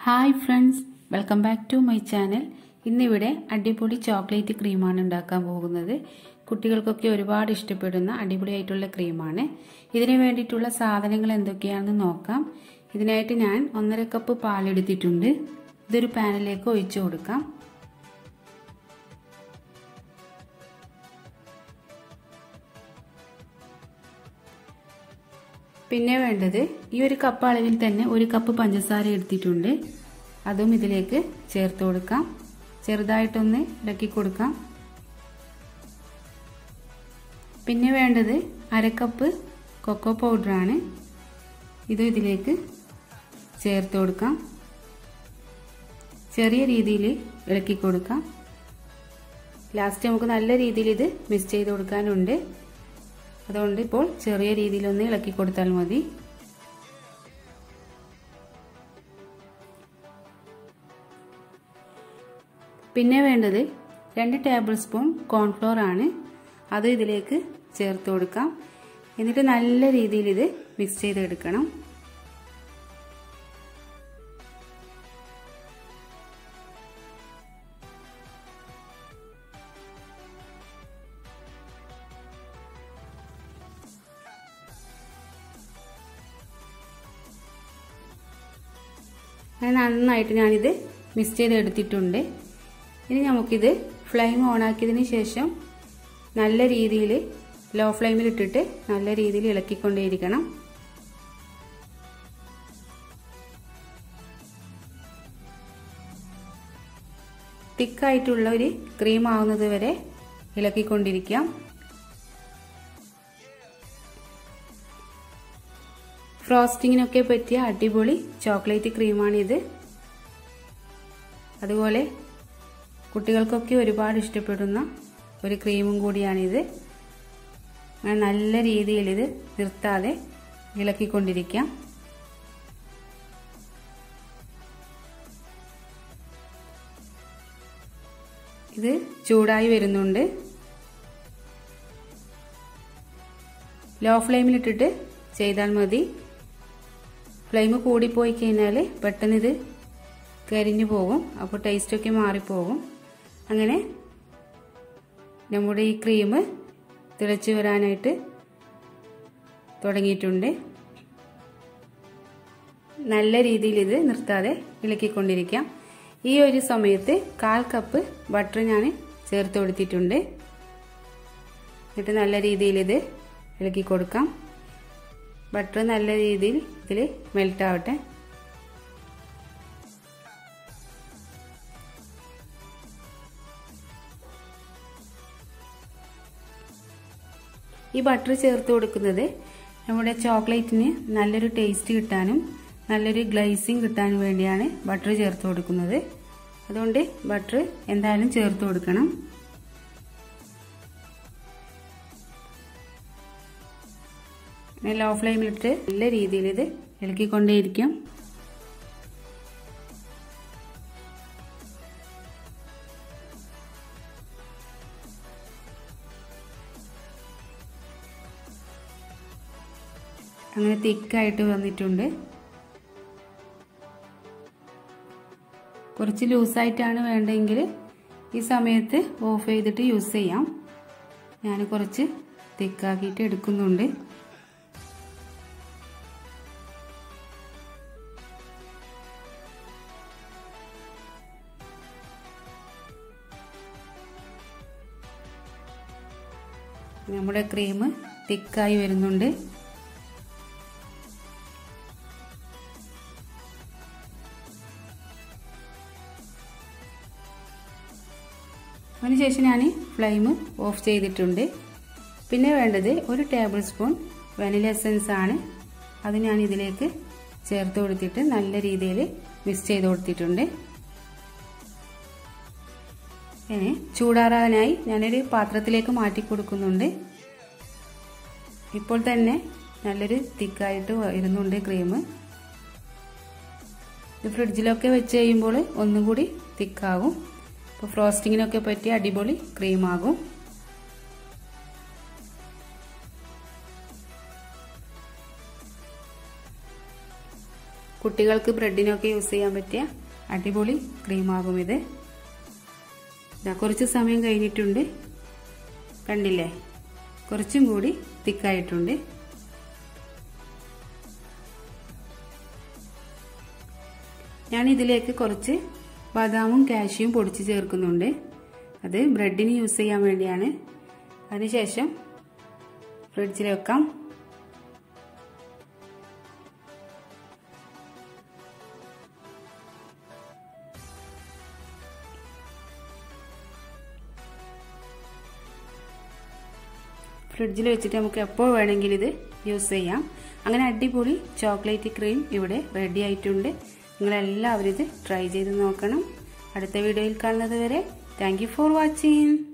hi friends welcome back to my channel ഇന്നിവിടെ അടിപൊളി chocolate ക്രീമാണ് ഉണ്ടാക്കാൻ പോകുന്നത് കുട്ടികൾക്കൊക്കെ ഒരുപാട് ഇഷ്ടപ്പെടുന്ന അടിപൊളിയായിട്ടുള്ള ക്രീമാണ് ഇതിന് വേണ്ടിയിട്ടുള്ള സാധനങ്ങൾ എന്തൊക്കെയാണെന്ന് നോക്കാം ഇതിനായിട്ട് ഞാൻ ഒന്നര കപ്പ് പാലെടുത്തിട്ടുണ്ട് ഇതൊരു പാനിലേക്ക് ഒഴിച്ചു കൊടുക്കാം പിന്നെ വേണ്ടത് ഈ ഒരു കപ്പ് അളവിൽ തന്നെ ഒരു കപ്പ് പഞ്ചസാര എടുത്തിട്ടുണ്ട് അതും ഇതിലേക്ക് ചേർത്ത് കൊടുക്കാം ചെറുതായിട്ടൊന്ന് ഇളക്കി കൊടുക്കാം പിന്നെ വേണ്ടത് അരക്കപ്പ് കൊക്കോ പൗഡറാണ് ഇതും ഇതിലേക്ക് ചേർത്ത് കൊടുക്കാം ചെറിയ രീതിയിൽ ഇളക്കി കൊടുക്കാം ലാസ്റ്റ് നമുക്ക് നല്ല രീതിയിൽ ഇത് മിക്സ് ചെയ്ത് കൊടുക്കാനുണ്ട് അതുകൊണ്ട് ഇപ്പോൾ ചെറിയ രീതിയിലൊന്ന് ഇളക്കി കൊടുത്താൽ മതി പിന്നെ വേണ്ടത് രണ്ട് ടേബിൾ സ്പൂൺ കോൺഫ്ലോർ ആണ് അത് ഇതിലേക്ക് ചേർത്ത് കൊടുക്കാം എന്നിട്ട് നല്ല രീതിയിൽ ഇത് മിക്സ് ചെയ്തെടുക്കണം അങ്ങനെ നന്നായിട്ട് ഞാനിത് മിക്സ് ചെയ്ത് എടുത്തിട്ടുണ്ട് ഇനി നമുക്കിത് ഫ്ലെയിം ഓണാക്കിയതിന് ശേഷം നല്ല രീതിയിൽ ലോ ഫ്ലെയിമിൽ ഇട്ടിട്ട് നല്ല രീതിയിൽ ഇളക്കിക്കൊണ്ടേയിരിക്കണം തിക്കായിട്ടുള്ള ഒരു ക്രീം ആവുന്നത് വരെ ഇളക്കിക്കൊണ്ടിരിക്കാം ഫ്രോസ്റ്റിങ്ങിനൊക്കെ പറ്റിയ അടിപൊളി ചോക്ലേറ്റ് ക്രീമാണിത് അതുപോലെ കുട്ടികൾക്കൊക്കെ ഒരുപാട് ഇഷ്ടപ്പെടുന്ന ഒരു ക്രീമും കൂടിയാണിത് നല്ല രീതിയിൽ ഇത് നിർത്താതെ ഇളക്കിക്കൊണ്ടിരിക്കാം ഇത് ചൂടായി വരുന്നുണ്ട് ലോ ഫ്ലെയിമിലിട്ടിട്ട് ചെയ്താൽ മതി ഫ്ലെയിം കൂടിപ്പോയി കഴിഞ്ഞാൽ പെട്ടെന്ന് ഇത് കരിഞ്ഞു പോകും അപ്പോൾ ടേസ്റ്റൊക്കെ മാറിപ്പോകും അങ്ങനെ നമ്മുടെ ഈ ക്രീം തിളച്ചു വരാനായിട്ട് തുടങ്ങിയിട്ടുണ്ട് നല്ല രീതിയിൽ ഇത് നിർത്താതെ ഇളക്കിക്കൊണ്ടിരിക്കാം ഈ ഒരു സമയത്ത് കാൽ കപ്പ് ബട്ടർ ഞാൻ ചേർത്ത് കൊടുത്തിട്ടുണ്ട് എന്നിട്ട് നല്ല രീതിയിൽ ഇത് ഇളക്കി കൊടുക്കാം ബട്ടർ നല്ല രീതിയിൽ ഇതിൽ മെൽറ്റ് ആവട്ടെ ഈ ബട്ടർ ചേർത്ത് കൊടുക്കുന്നത് നമ്മുടെ ചോക്ലേറ്റിന് നല്ലൊരു ടേസ്റ്റ് കിട്ടാനും നല്ലൊരു ഗ്ലേസിങ് കിട്ടാനും വേണ്ടിയാണ് ബട്ടർ ചേർത്ത് കൊടുക്കുന്നത് അതുകൊണ്ട് ബട്ടർ എന്തായാലും ചേർത്ത് കൊടുക്കണം ലോ ഫ്ലെയിമിലിട്ട് നല്ല രീതിയിൽ ഇത് ഇളക്കിക്കൊണ്ടേയിരിക്കും അങ്ങനെ തിക്കായിട്ട് വന്നിട്ടുണ്ട് കുറച്ച് ലൂസായിട്ടാണ് വേണ്ടതെങ്കിൽ ഈ സമയത്ത് ഓഫ് ചെയ്തിട്ട് യൂസ് ചെയ്യാം ഞാൻ കുറച്ച് തിക്കാക്കിയിട്ട് എടുക്കുന്നുണ്ട് നമ്മുടെ ക്രീം തിക്കായി വരുന്നുണ്ട് അതിനുശേഷം ഞാൻ ഫ്ലെയിം ഓഫ് ചെയ്തിട്ടുണ്ട് പിന്നെ വേണ്ടത് ഒരു ടേബിൾ സ്പൂൺ വനില എസൻസ് ആണ് അത് ഞാൻ ഇതിലേക്ക് ചേർത്ത് കൊടുത്തിട്ട് നല്ല രീതിയിൽ മിക്സ് ചെയ്ത് കൊടുത്തിട്ടുണ്ട് ഇനി ചൂടാറാനായി ഞാനൊരു പാത്രത്തിലേക്ക് മാറ്റി കൊടുക്കുന്നുണ്ട് ഇപ്പോൾ തന്നെ നല്ലൊരു തിക്കായിട്ട് വരുന്നുണ്ട് ക്രീം ഇത് ഫ്രിഡ്ജിലൊക്കെ വെച്ച് കഴിയുമ്പോൾ ഒന്നും കൂടി തിക്കാകും ഇപ്പോൾ ഫ്രോസ്റ്റിങ്ങിനൊക്കെ പറ്റിയ അടിപൊളി ക്രീമാകും കുട്ടികൾക്ക് ബ്രെഡിനൊക്കെ യൂസ് ചെയ്യാൻ പറ്റിയ അടിപൊളി ക്രീമാകും ഇത് ഇതാ കുറച്ച് സമയം കഴിഞ്ഞിട്ടുണ്ട് കണ്ടില്ലേ കുറച്ചും കൂടി തിക്കായിട്ടുണ്ട് ഞാൻ ഇതിലേക്ക് കുറച്ച് ബദാമും കാഷ്യും പൊടിച്ച് ചേർക്കുന്നുണ്ട് അത് ബ്രെഡിന് യൂസ് ചെയ്യാൻ വേണ്ടിയാണ് അതിനുശേഷം ഫ്രിഡ്ജിൽ വെക്കാം ഫ്രിഡ്ജിൽ വെച്ചിട്ട് നമുക്ക് എപ്പോൾ വേണമെങ്കിലും ഇത് യൂസ് ചെയ്യാം അങ്ങനെ അടിപൊളി ചോക്ലേറ്റ് ക്രീം ഇവിടെ റെഡി ആയിട്ടുണ്ട് നിങ്ങളെല്ലാവരും ഇത് ട്രൈ ചെയ്ത് നോക്കണം അടുത്ത വീഡിയോയിൽ കാണുന്നത് വരെ താങ്ക് ഫോർ വാച്ചിങ്